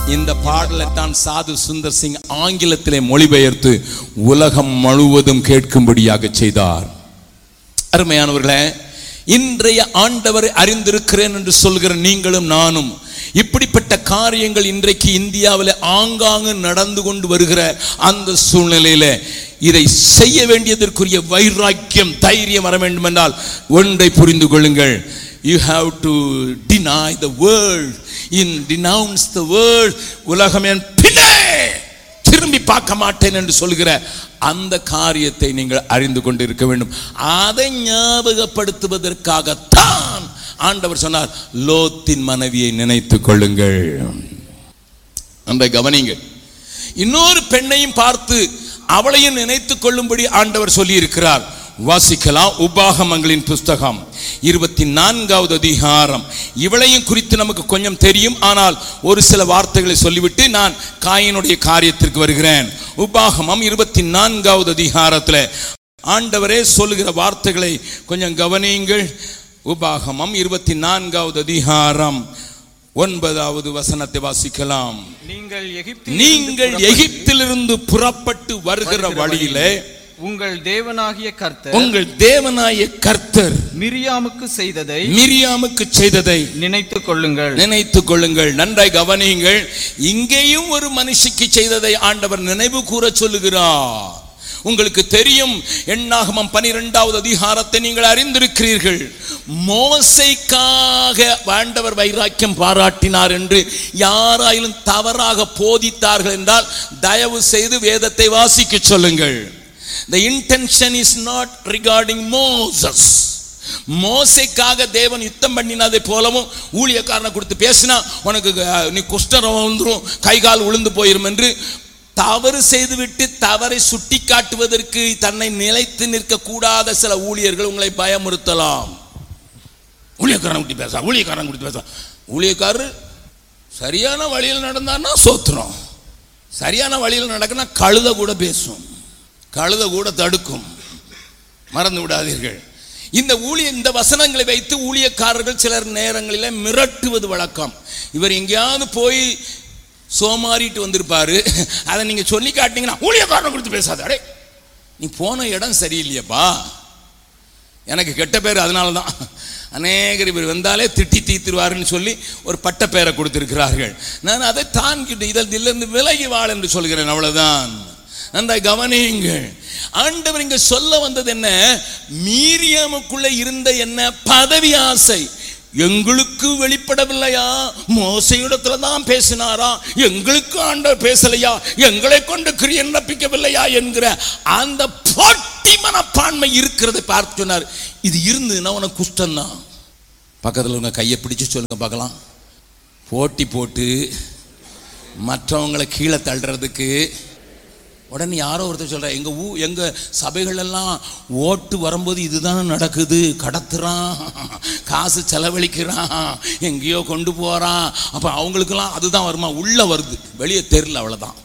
இந்த பாடலை தான் சாது சுந்தர் சிங் ஆங்கிலத்திலே மொழிபெயர்த்து உலகம் முழுவதும் கேட்கும்படியாக செய்தார் அருமையானவர்களே இன்றைய ஆண்டவரை அறிந்திருக்கிறேன் என்று சொல்கிற நீங்களும் நானும் இப்படிப்பட்ட காரியங்கள் இன்றைக்கு இந்தியாவில் ஆங்காங்கு நடந்து கொண்டு வருகிற அந்த சூழ்நிலையில இதை செய்ய வேண்டியதற்குரிய வைராக்கியம் தைரியம் வர வேண்டும் என்றால் ஒன்றை புரிந்து கொள்ளுங்கள் you have to deny the world in denounce the world உலகம் என் பின்னே திரும்பி பார்க்க மாட்டேன் என்று சொல்கிற அந்த காரியத்தை நீங்கள் அறிந்து கொண்டு இருக்க வேண்டும் அதை ஞாபகப்படுத்துவதற்காகத்தான் ஆண்டவர் சொன்னார் லோத்தின் மனைவியை நினைத்துக் கொள்ளுங்கள் அந்த கவனிங்கள் இன்னொரு பெண்ணையும் பார்த்து அவளையும் நினைத்துக் கொள்ளும்படி ஆண்டவர் சொல்லி இருக்கிறார் வாசிக்கலாம் உபாகமங்களின் புஸ்தகம் இருபத்தி நான்காவது அதிகாரம் இவளையும் குறித்து நமக்கு கொஞ்சம் தெரியும் ஆனால் ஒரு சில வார்த்தைகளை சொல்லிவிட்டு நான் காயினுடைய காரியத்திற்கு வருகிறேன் உபாகமம் இருபத்தி நான்காவது அதிகாரத்தில் ஆண்டவரே சொல்லுகிற வார்த்தைகளை கொஞ்சம் கவனியுங்கள் உபாகமம் இருபத்தி நான்காவது அதிகாரம் ஒன்பதாவது வசனத்தை வாசிக்கலாம் நீங்கள் எகிப்தில் நீங்கள் எகிப்திலிருந்து புறப்பட்டு வருகிற வழியிலே உங்கள் தேவனாகிய கர்த்தர் உங்கள் தேவனாய கர்த்தர் மிரியாமுக்கு செய்ததை மிரியாமுக்கு செய்ததை நினைத்துக் கொள்ளுங்கள் நினைத்துக் கொள்ளுங்கள் நன்றாய் கவனியுங்கள் இங்கேயும் ஒரு மனுஷிக்கு செய்ததை ஆண்டவர் நினைவு கூற சொல்லுகிறார் உங்களுக்கு தெரியும் எண்ணாகமம் பனிரெண்டாவது அதிகாரத்தை நீங்கள் அறிந்திருக்கிறீர்கள் மோசைக்காக ஆண்டவர் வைராக்கியம் பாராட்டினார் என்று யாராயிலும் தவறாக போதித்தார்கள் என்றால் தயவு செய்து வேதத்தை வாசிக்க சொல்லுங்கள் the intention is not regarding moses மோசைக்காக தேவன் யுத்தம் பண்ணினதை போலவும் ஊழியக்காரனை கொடுத்து பேசினா உனக்கு அஹ், நீ குஷ்டரம் வந்துடும் கை கால் விழுந்து போயிரும் என்று தவறு செய்துவிட்டு தவறை சுட்டி காட்டுவதற்கு தன்னை நிலைத்து நிற்கக்கூடாத சில ஊழியர்கள் உங்களை பயமுறுத்தலாம் ஊழியக்காரன் கொடுத்து பேச ஊழியக்காரன் கொடுத்து பேச ஊழியக்காரர் சரியான வழியில் நடந்தான்னா சோத்துறோம் சரியான வழியில் நடக்குன்னா கழுத கூட பேசும் கழுத கூட தடுக்கும் மறந்து விடாதீர்கள் இந்த ஊழிய இந்த வசனங்களை வைத்து ஊழியக்காரர்கள் சிலர் நேரங்களில் மிரட்டுவது வழக்கம் இவர் எங்கேயாவது போய் சோமாறிட்டு வந்திருப்பாரு அதை நீங்க சொல்லி காட்டினீங்கன்னா ஊழியக்காரனை கொடுத்து பேசாத அடே நீ போன இடம் சரியில்லையப்பா எனக்கு கெட்ட பேர் அதனால தான் அநேகர் இவர் வந்தாலே திட்டி தீத்துருவாருன்னு சொல்லி ஒரு பட்ட பேரை கொடுத்திருக்கிறார்கள் நான் அதை தான்கிட்டு இதில் இதிலிருந்து விலகி வாழ் என்று சொல்கிறேன் அவ்வளவுதான் நன்றாய் கவனியுங்கள் ஆண்டவர் இங்க சொல்ல வந்தது என்ன மீரியமுக்குள்ள இருந்த என்ன பதவி ஆசை எங்களுக்கு வெளிப்படவில்லையா மோசையிடத்துல தான் பேசினாரா எங்களுக்கு ஆண்டவர் பேசலையா எங்களை கொண்டு கிரியன் நப்பிக்கவில்லையா என்கிற அந்த போட்டி மனப்பான்மை இருக்கிறதை பார்த்து சொன்னார் இது இருந்ததுன்னா உனக்கு குஷ்டம்தான் பக்கத்தில் உங்க கையை பிடிச்சு சொல்லுங்க பார்க்கலாம் போட்டி போட்டு மற்றவங்களை கீழே தள்ளுறதுக்கு உடனே யாரோ ஒருத்தர் சொல்ற எங்க ஊ எங்க சபைகள் எல்லாம் ஓட்டு வரும்போது இதுதான் நடக்குது கடத்துறான் காசு செலவழிக்கிறான் எங்கேயோ கொண்டு போறான் அப்ப அவங்களுக்கெல்லாம் அதுதான் வருமா உள்ள வருது வெளியே தெரியல அவ்வளவுதான்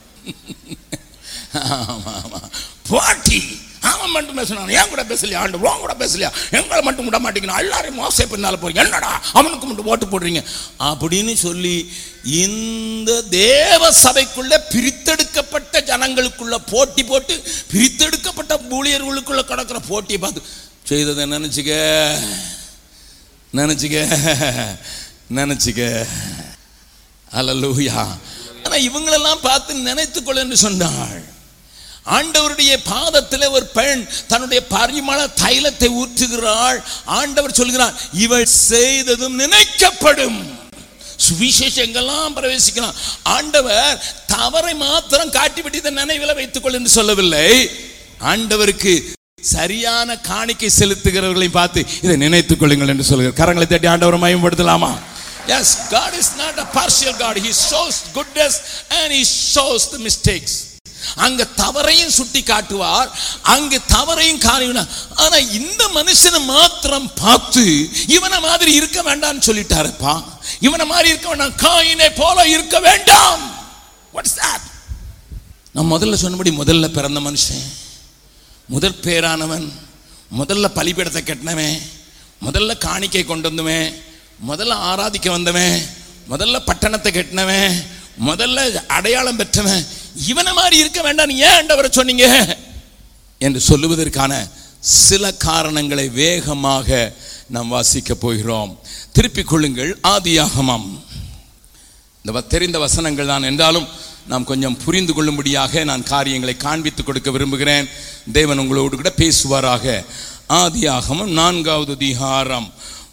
ஆமா ஆமா போட்டி அவன் மட்டும் பேசினான் ஏன் கூட பேசலையா ஆண்டு உன் கூட பேசலையா எங்களை மட்டும் விட மாட்டேங்கிறா எல்லாரையும் மோசை பின்னால போறீங்க என்னடா அவனுக்கு மட்டும் ஓட்டு போடுறீங்க அப்படின்னு சொல்லி இந்த தேவ சபைக்குள்ள பிரித்தெடுக்கப்பட்ட ஜனங்களுக்குள்ள போட்டி போட்டு பிரித்தெடுக்கப்பட்ட ஊழியர்களுக்குள்ள கிடக்கிற போட்டியை பார்த்து செய்ததை நினைச்சுக்க நினைச்சுக்க நினைச்சுக்க அல்லூயா ஆனா இவங்களெல்லாம் பார்த்து நினைத்துக்கொள் என்று சொன்னாள் ஆண்டவருடைய பாதத்தில் ஒரு பெண் தன்னுடைய பரிமள தைலத்தை ஊற்றுகிறாள் ஆண்டவர் சொல்கிறார் இவள் செய்ததும் நினைக்கப்படும் சுவிசேஷம் எங்கெல்லாம் பிரவேசிக்கலாம் ஆண்டவர் தவறை மாத்திரம் காட்டிவிட்டு இதை நினைவில் வைத்துக் கொள் என்று சொல்லவில்லை ஆண்டவருக்கு சரியான காணிக்கை செலுத்துகிறவர்களையும் பார்த்து இதை நினைத்துக் கொள்ளுங்கள் என்று சொல்கிறார் கரங்களை தட்டி ஆண்டவரை மயம்படுத்தலாமா Yes, God is not a partial God. He shows goodness and He shows the mistakes. அங்க தவறையும் சுட்டி காட்டுவார் அங்க தவறையும் காணுவார் ஆனா இந்த மனுஷனை மாத்திரம் பார்த்து இவனை மாதிரி இருக்க வேண்டாம்னு சொல்லிட்டாருப்பா இவனை மாதிரி இருக்க வேண்டாம் காயினை போல இருக்க வேண்டாம் வாட்ஸ் that நான் முதல்ல சொன்னபடி முதல்ல பிறந்த மனுஷன் முதற் பேரானவன் முதல்ல பலிபீடத்தை கட்டினவன் முதல்ல காணிக்கை கொண்டு வந்தவன் முதல்ல ஆராதிக்க வந்தவன் முதல்ல பட்டணத்தை கட்டினவன் முதல்ல அடையாளம் பெற்றவன் இவனை மாதிரி இருக்க வேண்டாம் நீ ஏன் ஆண்டவரை சொன்னீங்க என்று சொல்லுவதற்கான சில காரணங்களை வேகமாக நாம் வாசிக்க போகிறோம் திருப்பிக் கொள்ளுங்கள் ஆதியாகமம் இந்த வ- தெரிந்த வசனங்கள் தான் என்றாலும் நாம் கொஞ்சம் புரிந்து கொள்ளும்படியாக நான் காரியங்களை காண்பித்துக் கொடுக்க விரும்புகிறேன் தேவன் உங்களோடு கூட பேசுவாராக ஆதியாகமம் நான்காவது அதிகாரம்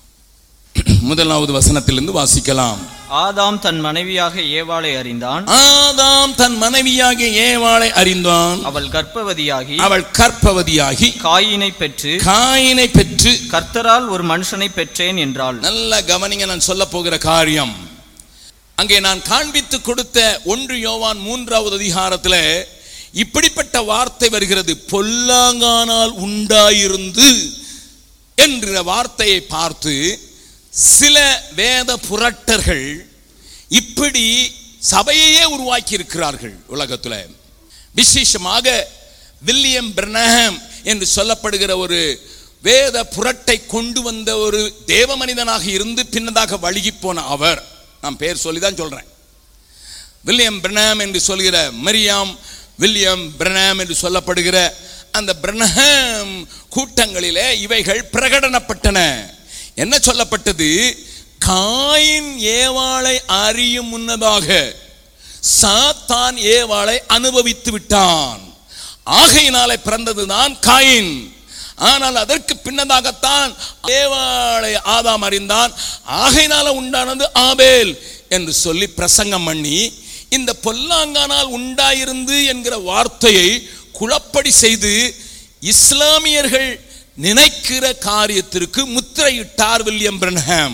முதலாவது வசனத்திலிருந்து வாசிக்கலாம் ஆதாம் தன் மனைவியாக ஏவாளை அறிந்தான் ஆதாம் தன் மனைவியாகிய ஏவாளை அறிந்தான் அவள் கர்ப்பவதியாகி அவள் கற்பவதியாகி காயினை பெற்று காயினை பெற்று கர்த்தரால் ஒரு மனுஷனை பெற்றேன் என்றாள் நல்ல கவனிங்க நான் சொல்ல போகிற காரியம் அங்கே நான் காண்பித்து கொடுத்த ஒன்று யோவான் மூன்றாவது அதிகாரத்தில் இப்படிப்பட்ட வார்த்தை வருகிறது பொல்லாங்கானால் உண்டாயிருந்து என்ற வார்த்தையை பார்த்து சில வேத புரட்டர்கள் இப்படி சபையையே உருவாக்கி இருக்கிறார்கள் உலகத்துல விசேஷமாக வில்லியம் பிரனஹம் என்று சொல்லப்படுகிற ஒரு வேத புரட்டை கொண்டு வந்த ஒரு தேவ மனிதனாக இருந்து பின்னதாக வழுகி போன அவர் நான் பேர் சொல்லி தான் சொல்றேன் வில்லியம் பிரணாம் என்று சொல்கிற மரியாம் வில்லியம் பிரணாம் என்று சொல்லப்படுகிற அந்த பிரணஹாம் கூட்டங்களிலே இவைகள் பிரகடனப்பட்டன என்ன சொல்லப்பட்டது காயின் ஏவாளை அறியும் முன்னதாக சாத்தான் ஏவாளை அனுபவித்து விட்டான் ஆகையினாலே பிறந்ததுதான் காயின் ஆனால் அதற்கு பின்னதாகத்தான் ஏவாளை ஆதாம் அறிந்தான் ஆகையினால உண்டானது ஆபேல் என்று சொல்லி பிரசங்கம் பண்ணி இந்த பொல்லாங்கானால் உண்டாயிருந்து என்கிற வார்த்தையை குழப்படி செய்து இஸ்லாமியர்கள் நினைக்கிற காரியத்திற்கு முத்திரையிட்டார் வில்லியம் பிரன்ஹாம்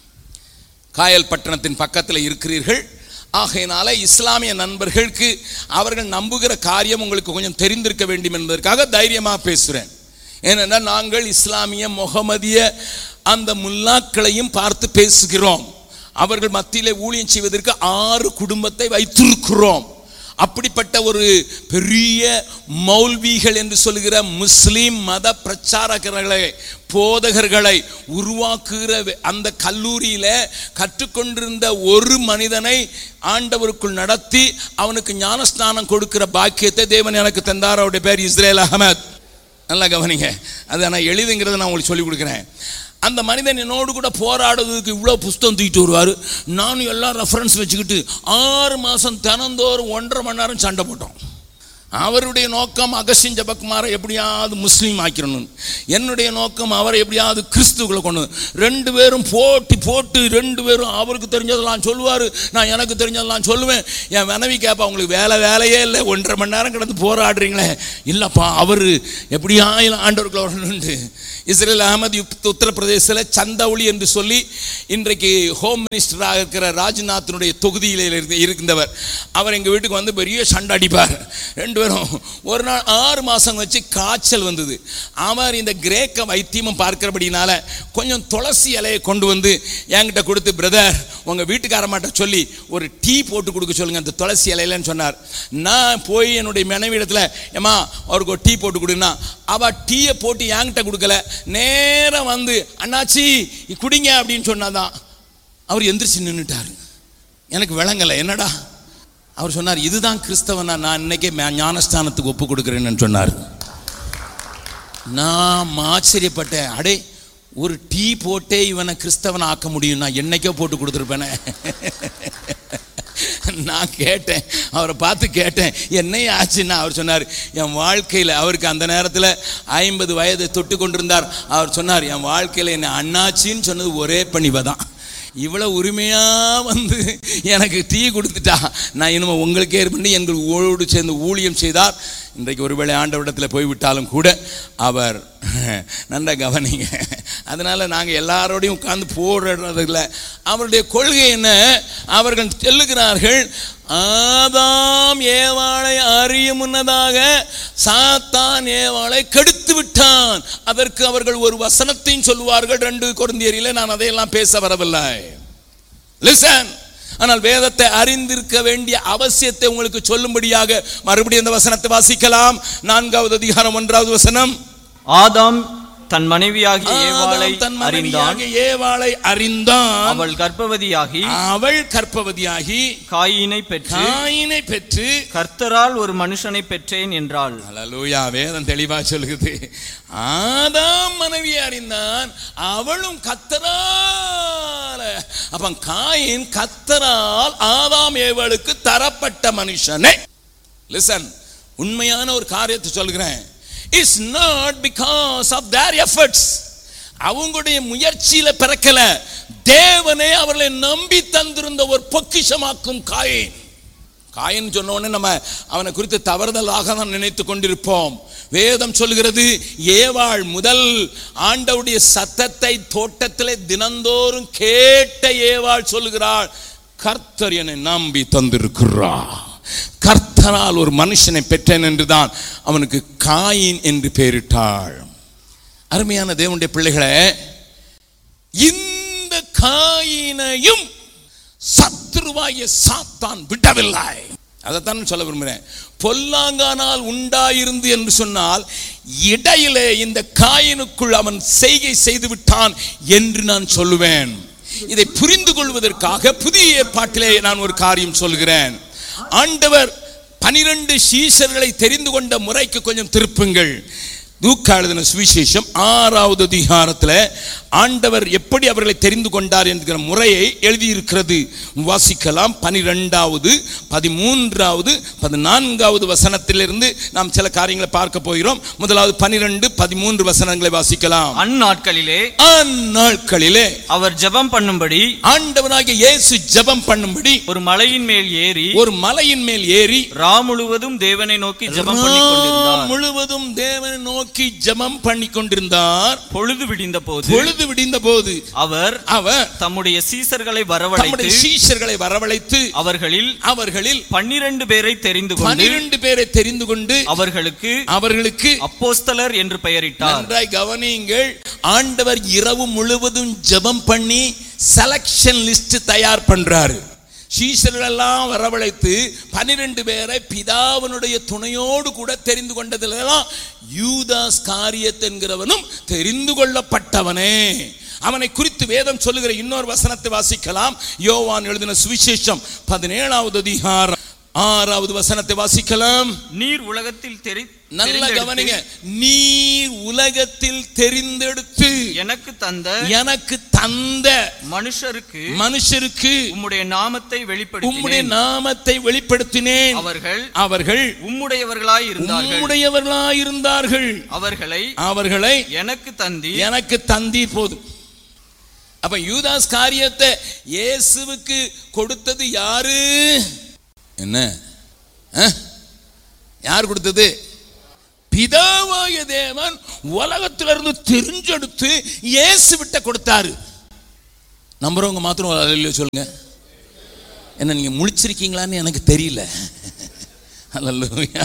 காயல் பட்டணத்தின் பக்கத்தில் இருக்கிறீர்கள் ஆகையினால இஸ்லாமிய நண்பர்களுக்கு அவர்கள் நம்புகிற காரியம் உங்களுக்கு கொஞ்சம் தெரிந்திருக்க வேண்டும் என்பதற்காக தைரியமாக பேசுகிறேன் ஏனென்றால் நாங்கள் இஸ்லாமிய முகமதிய அந்த முல்லாக்களையும் பார்த்து பேசுகிறோம் அவர்கள் மத்தியிலே ஊழியம் செய்வதற்கு ஆறு குடும்பத்தை வைத்திருக்கிறோம் அப்படிப்பட்ட ஒரு பெரிய மௌல்விகள் என்று சொல்லுகிற முஸ்லிம் மத பிரச்சாரகர்களை போதகர்களை உருவாக்குகிற வே- அந்த கல்லூரியில கற்றுக்கொண்டிருந்த ஒரு மனிதனை ஆண்டவருக்குள் நடத்தி அவனுக்கு ஞானஸ்நானம் கொடுக்கிற பாக்கியத்தை தேவன் எனக்கு தந்தார் அவருடைய பேர் இஸ்ரேல் அகமத் நல்லா கவனிங்க அது நான் எளிதுங்கிறத நான் உங்களுக்கு சொல்லி கொடுக்குறேன் அந்த மனிதன் என்னோடு கூட போராடுறதுக்கு இவ்வளோ புஸ்தகம் தூக்கிட்டு வருவார் நானும் எல்லாம் ரெஃபரன்ஸ் வச்சுக்கிட்டு ஆறு மாதம் தினந்தோறும் ஒன்றரை மணி நேரம் சண்டை போட்டோம் அவருடைய நோக்கம் அகசின் ஜபக்குமாரை எப்படியாவது முஸ்லீம் ஆக்கிடணும் என்னுடைய நோக்கம் அவரை எப்படியாவது கிறிஸ்துவுக்குள்ள கொண்டு வந்து. ரெண்டு பேரும் போட்டி போட்டு ரெண்டு பேரும் அவருக்கு தெரிஞ்சதெல்லாம் சொல்லுவார் நான் எனக்கு தெரிஞ்சதெல்லாம் சொல்லுவேன் என் மனைவி கேட்பா உங்களுக்கு வேலை வேலையே இல்லை ஒன்றரை மணி நேரம் கிடந்து போராடுறீங்களே இல்லைப்பா அவர் எப்படியா ஆண்டவருக்குள்ள வரணுன்ட்டு இஸ்ரேல் அகமது யுத்- உத்தரப்பிரதேசத்தில் சந்தவுளி என்று சொல்லி இன்றைக்கு ஹோம் மினிஸ்டராக இருக்கிற ராஜ்நாத்தினுடைய தொகுதியில் இருந்து- இருந்தவர் அவர் எங்கள் வீட்டுக்கு வந்து பெரிய சண்டை அடிப்பார் ரெண்டு பேரும் ஒரு நாள் ஆறு மாதம் வச்சு காய்ச்சல் வந்தது அவர் இந்த கிரேக்க வைத்தியமும் பார்க்கிறபடினால கொஞ்சம் துளசி இலையை கொண்டு வந்து என்கிட்ட கொடுத்து பிரதர் உங்கள் வீட்டுக்காரமாட்ட சொல்லி ஒரு டீ போட்டு கொடுக்க சொல்லுங்க அந்த துளசி இலையிலன்னு சொன்னார் நான் போய் என்னுடைய மனைவிடத்தில் ஏம்மா அவருக்கு ஒரு டீ போட்டு கொடுன்னா அவ டீயை போட்டு என்கிட்ட கொடுக்கல நேரா வந்து அண்ணாச்சி குடிங்க அப்படின்னு சொன்னாதான் அவர் எந்திரிச்சு நின்றுட்டாரு எனக்கு விளங்கலை என்னடா அவர் சொன்னார் இதுதான் கிறிஸ்தவனா நான் இன்னைக்கே மே- ஞானஸ்தானத்துக்கு ஒப்பு கொடுக்குறேன்னு சொன்னார் நான் ஆச்சரியப்பட்டேன் அடே ஒரு டீ போட்டே இவனை கிறிஸ்தவனை ஆக்க முடியும் நான் என்னைக்கோ போட்டு கொடுத்துருப்பேனே நான் கேட்டேன் அவரை பார்த்து கேட்டேன் என்னைய ஆச்சுன்னா அவர் சொன்னார் என் வாழ்க்கையில் அவருக்கு அந்த நேரத்தில் ஐம்பது வயதை தொட்டு கொண்டிருந்தார் அவர் சொன்னார் என் வாழ்க்கையில் என்னை அண்ணாச்சின்னு சொன்னது ஒரே பணிவை தான் இவ்வளோ உரிமையாக வந்து எனக்கு டீ கொடுத்துட்டா நான் இனிமே உங்களுக்கே பண்ணி எங்கள் ஓடு சேர்ந்து ஊழியம் செய்தார் இன்றைக்கு ஒருவேளை ஆண்டவரிடத்தில் போய்விட்டாலும் கூட அவர் நன்றா கவனிங்க அதனால நாங்கள் எல்லாரோடையும் உட்கார்ந்து போடுறதில்ல அவருடைய கொள்கை என்ன அவர்கள் சொல்லுகிறார்கள் ஆதாம் ஏவாளை அறியும் முன்னதாக சாத்தான் ஏவாளை கெடுத்து விட்டான் அதற்கு அவர்கள் ஒரு வசனத்தையும் சொல்லுவார்கள் ரெண்டு கொருந்தியரிலே நான் அதையெல்லாம் பேச வரவில்லை லிசன் ஆனால் வேதத்தை அறிந்திருக்க வேண்டிய அவசியத்தை உங்களுக்கு சொல்லும்படியாக மறுபடியும் இந்த வசனத்தை வாசிக்கலாம் நான்காவது அதிகாரம் ஒன்றாவது வசனம் ஆதாம் தன் மனைவியாகிய ஏவாளை ஆதாம் தன் அறிந்தான் மனைவியாகிய ஏவாளை அறிந்தான் அவள் கர்ப்பவதியாகி அவள் கர்ப்பவதியாகி காயினை பெற்று காயினை பெற்று கர்த்தரால் ஒரு மனுஷனை பெற்றேன் என்றாள் ஹalleluya வேதம் தெளிவா சொல்லுது ஆதாம் மனைவியை அறிந்தான் அவளும் கத்தரால அப்ப காயின் கத்தரால் ஆதாம் ஏவலுக்கு தரப்பட்ட மனுஷனே லிசன் உண்மையான ஒரு காரியத்தை சொல்கிறேன் it's not because of their efforts அவங்களுடைய முயற்சியில பிறக்கல தேவனே அவர்களை நம்பி தந்திருந்த ஒரு பொக்கிஷமாக்கும் காயின் காயின் சொன்ன உடனே நம்ம அவனை குறித்து தவறுதலாக தான் நினைத்து கொண்டிருப்போம் வேதம் சொல்கிறது ஏவாள் முதல் ஆண்டவுடைய சத்தத்தை தோட்டத்திலே தினந்தோறும் கேட்ட ஏவாள் சொல்லுகிறாள் கர்த்தர் என்னை நம்பி தந்திருக்கிறார் கர்த்தரால் ஒரு மனுஷனை பெற்றேன் என்றுதான் அவனுக்கு காயின் என்று பெயரிட்டாள் அருமையான தேவனுடைய பிள்ளைகளே இந்த காயினையும் சத்துருவாய சாத்தான் விடவில்லை அதைத்தான் சொல்ல விரும்புகிறேன் பொல்லாங்கானால் உண்டாயிருந்து என்று சொன்னால் இடையிலே இந்த காயினுக்குள் அவன் செய்கை செய்து விட்டான் என்று நான் சொல்லுவேன் இதை புரிந்து கொள்வதற்காக புதிய ஏற்பாட்டிலே நான் ஒரு காரியம் சொல்கிறேன் ஆண்டவர் பனிரெண்டு சீஷர்களை தெரிந்து கொண்ட முறைக்கு கொஞ்சம் திருப்புங்கள் லூக்கா எழுதின சுவிசேஷம் ஆறாவது அதிகாரத்தில் ஆண்டவர் எப்படி அவர்களை தெரிந்து கொண்டார் என்கிற முறையை எழுதியிருக்கிறது வாசிக்கலாம் பனிரெண்டாவது பதிமூன்றாவது பதினான்காவது வசனத்திலிருந்து நாம் சில காரியங்களை பார்க்க போகிறோம் முதலாவது பனிரெண்டு பதிமூன்று வசனங்களை வாசிக்கலாம் அந்நாட்களிலே அந்நாட்களிலே அவர் ஜெபம் பண்ணும்படி ஆண்டவனாகிய இயேசு ஜெபம் பண்ணும்படி ஒரு மலையின் மேல் ஏறி ஒரு மலையின் மேல் ஏறி ரா முழுவதும் தேவனை நோக்கி ஜெபம் பண்ணி கொண்டிருந்தார் ராம் முழுவதும் தேவனை நோக்கி ஜெபம் பண்ணி கொண்டிருந்தார் பொழுது விடிந்த போது பொழுது விடிந்த போது அவர் அவர் தம்முடைய சீசர்களை தம்முடைய வரவழைத்து சீஷர்களை வரவழைத்து அவர்களில் அவர்களில் பன்னிரண்டு பேரை தெரிந்து கொண்டு பனிரெண்டு பேரை தெரிந்து கொண்டு அவர்களுக்கு அவர்களுக்கு அப்போஸ்தலர் என்று பெயரிட்டார் நன்றாய் கவனியுங்கள் ஆண்டவர் இரவு முழுவதும் ஜெபம் பண்ணி செலக்ஷன் லிஸ்ட் தயார் பண்றாரு சீஷர்களெல்லாம் வரவழைத்து பன்னிரெண்டு பேரை பிதாவினுடைய துணையோடு கூட தெரிந்து கொண்டதிலெல்லாம் யூதாஸ் காரியத் என்கிறவனும் தெரிந்து கொள்ளப்பட்டவனே அவனை குறித்து வேதம் சொல்லுகிற இன்னொரு வசனத்தை வாசிக்கலாம் யோவான் எழுதின சுவிசேஷம் பதினேழாவது அதிகாரம் ஆறாவது வசனத்தை வாசிக்கலாம் நீர் உலகத்தில் தெரி நல்ல தெரிந்தெடுத்து கவனிங்க நீர் உலகத்தில் தெரிந்தெடுத்து எனக்கு தந்த எனக்கு தந்த மனுஷருக்கு மனுஷருக்கு உம்முடைய நாமத்தை உம்முடைய வெளிப்படுத்தினேன் நாமத்தை வெளிப்படுத்தினேன் அவர்கள் அவர்கள் உம்முடையவர்களாய் இருந்தார்கள் உம்முடையவர்களாயிருந்தார்கள் அவர்களை அவர்களை எனக்கு தந்தி எனக்கு தந்தி போதும் அப்ப யூதாஸ் காரியத்தை இயேசுவுக்கு கொடுத்தது யாரு என்ன அஹ்? யார் கொடுத்தது பிதாவாய தேவன் உலகத்திலிருந்து தெரிஞ்செடுத்து இயேசு விட்ட கொடுத்தாரு நம்புறவங்க மாத்திரம் ஒரு அல்லேலூயா சொல்லுங்க என்ன நீங்க முழிச்சிருக்கீங்களான்னு எனக்கு தெரியல அல்லேலூயா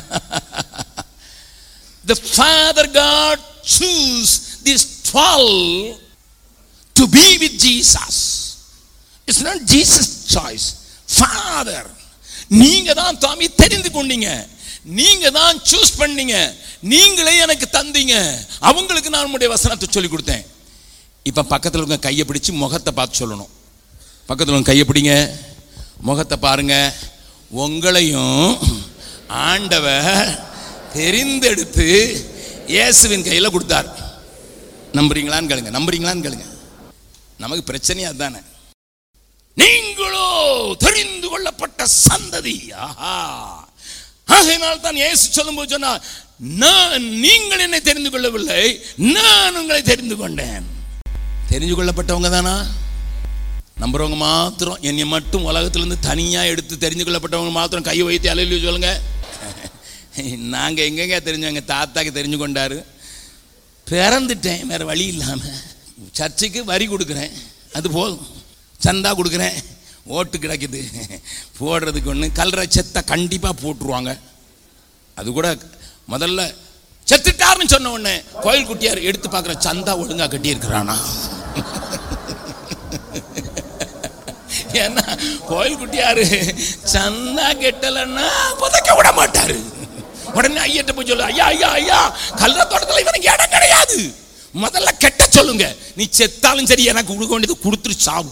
the father god choose these 12 to be with jesus it's not jesus choice father நீங்க தான் தாமி தெரிந்து கொண்டீங்க நீங்க தான் சூஸ் பண்ணீங்க நீங்களே எனக்கு தந்தீங்க அவங்களுக்கு நான் உங்களுடைய வசனத்தை சொல்லி கொடுத்தேன் இப்ப பக்கத்துல இருக்க கையை பிடிச்சு முகத்தை பார்த்து சொல்லணும் பக்கத்துல இருக்க கையை பிடிங்க முகத்தை பாருங்க உங்களையும் ஆண்டவர் தெரிந்தெடுத்து இயேசுவின் கையில கொடுத்தார் நம்புறீங்களான்னு கேளுங்க நம்புறீங்களான்னு கேளுங்க நமக்கு பிரச்சனையா தானே நீங்களோ தெரிந்து கொள்ளப்பட்ட சந்ததி ஆஹா ஆகையினால் தான் இயேசு சொல்லும்போது சொன்னார் நான் நீங்கள் என்னை தெரிந்து கொள்ளவில்லை நான் உங்களை தெரிந்து கொண்டேன் தெரிந்து கொள்ளப்பட்டவங்க தானா நம்புறவங்க மாத்திரம் என்னை மட்டும் உலகத்திலிருந்து தனியாக எடுத்து தெரிந்து கொள்ளப்பட்டவங்க மாத்திரம் கை வைத்து அலையில சொல்லுங்க நாங்கள் எங்கெங்க தெரிஞ்சவங்க தாத்தாக்கு தெரிஞ்சு கொண்டாரு பிறந்துட்டேன் வேற வழி இல்லாமல் சர்ச்சுக்கு வரி கொடுக்குறேன் அது போதும் சந்தா கொடுக்குறேன் ஓட்டு கிடைக்குது போடுறதுக்கு ஒன்று கல்ற செத்தை கண்டிப்பாக போட்டுருவாங்க அது கூட முதல்ல செத்துட்டாருன்னு சொன்ன உடனே கோயில் குட்டியார் எடுத்து பார்க்குற சந்தா ஒழுங்கா கட்டியிருக்கிறானா ஏன்னா கோயில் குட்டியாரு சந்தா கெட்டலன்னா புதைக்க விட மாட்டாரு உடனே ஐயட்ட போய் சொல்லு ஐயா ஐயா ஐயா கல்ற தோட்டத்தில் இவனுக்கு இடம் கிடையாது முதல்ல கெட்ட சொல்லுங்க நீ செத்தாலும் சரி எனக்கு கொடுக்க வேண்டியது கொடுத்துரு சாவு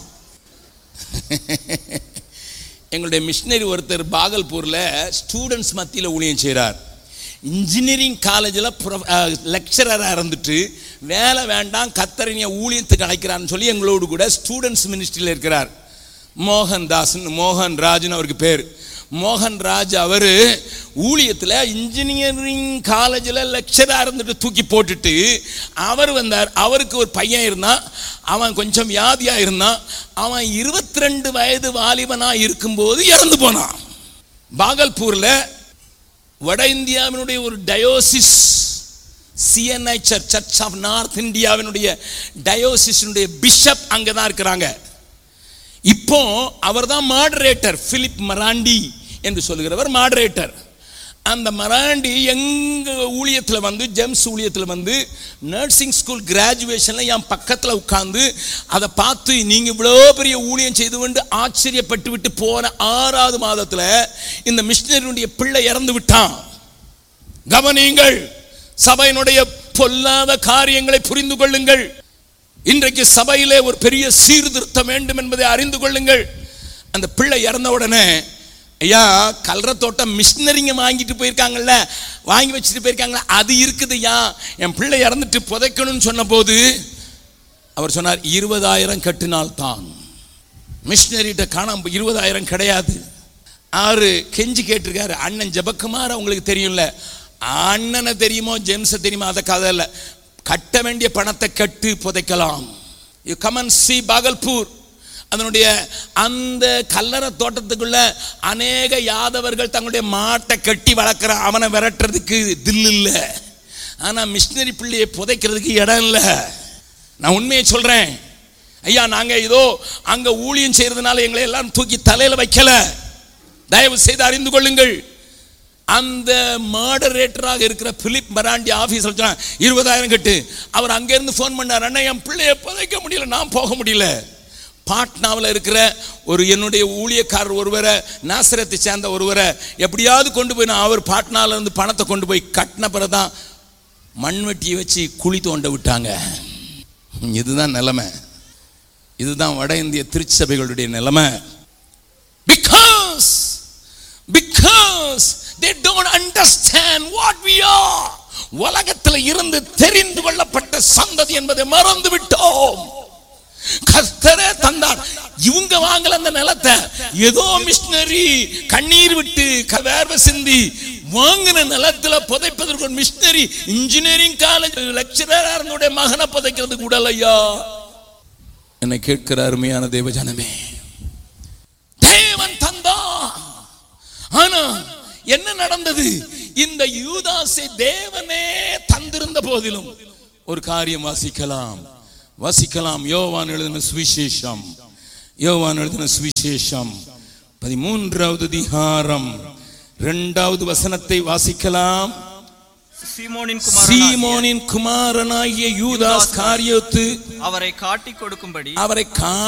எங்களுடைய மிஷினரி ஒருத்தர் பாகல்பூர்ல ஸ்டூடெண்ட்ஸ் மத்தியில் ஊழியம் செய்கிறார் இன்ஜினியரிங் காலேஜில் லெக்சரராக இருந்துட்டு வேலை வேண்டாம் கத்தரணிய ஊழியத்துக்கு அழைக்கிறான்னு சொல்லி எங்களோடு கூட ஸ்டூடெண்ட்ஸ் மினிஸ்ட்ரியில் இருக்கிறார் மோகன் தாஸ்னு மோகன் ராஜ்னு அவருக்கு பேர் மோகன் ராஜ் அவர் ஊழியத்தில் இன்ஜினியரிங் காலேஜில் லெக்சராக இருந்துட்டு தூக்கி போட்டுட்டு அவர் வந்தார் அவருக்கு ஒரு பையன் இருந்தான் அவன் கொஞ்சம் வியாதியாக இருந்தான் அவன் இருபத்தி ரெண்டு வயது வாலிபனாக இருக்கும்போது இறந்து போனான் பாகல்பூரில் வட இந்தியாவினுடைய ஒரு diocese CNI church church of north இந்தியாவினுடைய டயோசிஸினுடைய பிஷப் அங்கே தான் இருக்கிறாங்க இப்போ அவர் தான் மாடரேட்டர் பிலிப் மராண்டி என்று சொல்லுகிறவர் மாடரேட்டர் அந்த மராண்டி எங்க ஊழியத்தில் வந்து ஜெம்ஸ் ஊழியத்தில் வந்து நர்சிங் ஸ்கூல் கிராஜுவேஷனில் என் பக்கத்தில் உட்கார்ந்து அதை பார்த்து நீங்கள் இவ்வளோ பெரிய ஊழியம் செய்து கொண்டு ஆச்சரியப்பட்டு விட்டு போன ஆறாவது மாதத்தில் இந்த மிஷினரியுடைய பிள்ளை இறந்து விட்டான் கவனியுங்கள் சபையினுடைய பொல்லாத காரியங்களை புரிந்து கொள்ளுங்கள் இன்றைக்கு சபையிலே ஒரு பெரிய சீர்திருத்தம் வேண்டும் என்பதை அறிந்து கொள்ளுங்கள் அந்த பிள்ளை இறந்த உடனே ஐயா கல்ற தோட்டம் மிஷினரிங்க வாங்கிட்டு போயிருக்காங்கல்ல வாங்கி வச்சுட்டு போயிருக்காங்களா அது இருக்குது ஐயா என் பிள்ளை இறந்துட்டு புதைக்கணும்னு சொன்னபோது அவர் சொன்னார் இருபதாயிரம் கட்டினால் தான் மிஷினரிட்ட காணாம இருபதாயிரம் கிடையாது ஆறு கெஞ்சி கேட்டிருக்காரு அண்ணன் ஜெபக்குமார் உங்களுக்கு தெரியும்ல அண்ணனை தெரியுமோ ஜெம்ஸை தெரியுமோ அதை கதை இல்லை கட்ட வேண்டிய பணத்தை கட்டு புதைக்கலாம் யூ கமன் சி பாகல்பூர் அதனுடைய அந்த கல்லறை தோட்டத்துக்குள்ள அநேக யாதவர்கள் தங்களுடைய மாட்டை கட்டி வளர்க்குற அவனை விரட்டுறதுக்கு தில் இல்லை ஆனால் மிஷினரி பிள்ளையை புதைக்கிறதுக்கு இடம் இல்லை நான் உண்மையை சொல்றேன் ஐயா நாங்க ஏதோ அங்க ஊழியம் செய்யறதுனால எங்களை எல்லாம் தூக்கி தலையில வைக்கல தயவு செய்து அறிந்து கொள்ளுங்கள் அந்த மாடரேட்டராக இருக்கிற பிலிப் மராண்டி ஆபீஸ் சொன்னான் இருபதாயிரம் கட்டு அவர் அங்கேருந்து ஃபோன் பண்ணார் அண்ணா என் பிள்ளைய புதைக்க முடியல நான் போக முடியல பாட்னாவில் இருக்கிற ஒரு என்னுடைய ஊழியக்காரர் ஒருவரை நாசரத்தை சேர்ந்த ஒருவரை எப்படியாவது கொண்டு போய் நான் அவர் பாட்னால இருந்து பணத்தை கொண்டு போய் கட்டின பிறகுதான் மண்வெட்டியை வச்சு குழி தோண்ட விட்டாங்க இதுதான் நிலைமை இதுதான் வட இந்திய திருச்சபைகளுடைய நிலைமை because because they don't understand what we are உலகத்தில் இருந்து தெரிந்து கொள்ளப்பட்ட சந்ததி என்பதை மறந்து விட்டோம் கர்த்தரே தந்தார் இவங்க வாங்கல அந்த நிலத்தை ஏதோ மிஷினரி கண்ணீர் விட்டு க- வேர்வை சிந்தி வாங்கின நிலத்துல புதைப்பதற்கு ஒரு மிஷினரி இன்ஜினியரிங் காலேஜ் லெக்சரர் மகனை புதைக்கிறது கூட ஐயா என்னை கேட்கிற அருமையான தேவஜனமே தேவன் தந்தா ஆனா என்ன நடந்தது இந்த யூதாசை தேவனே தந்திருந்த போதிலும் ஒரு காரியம் வாசிக்கலாம் வாசிக்கலாம் யோவான் எழுதின சுவிசேஷம் யோவான் எழுதின சுவிசேஷம் பதிமூன்றாவது அதிகாரம் இரண்டாவது வசனத்தை வாசிக்கலாம் சீமோனின் குமாரனாகிய சீமோனின் குமாரனாகிய யூதாஸ் காரியத்து அவரை காட்டிக் கொடுக்கும்படி அவரை கா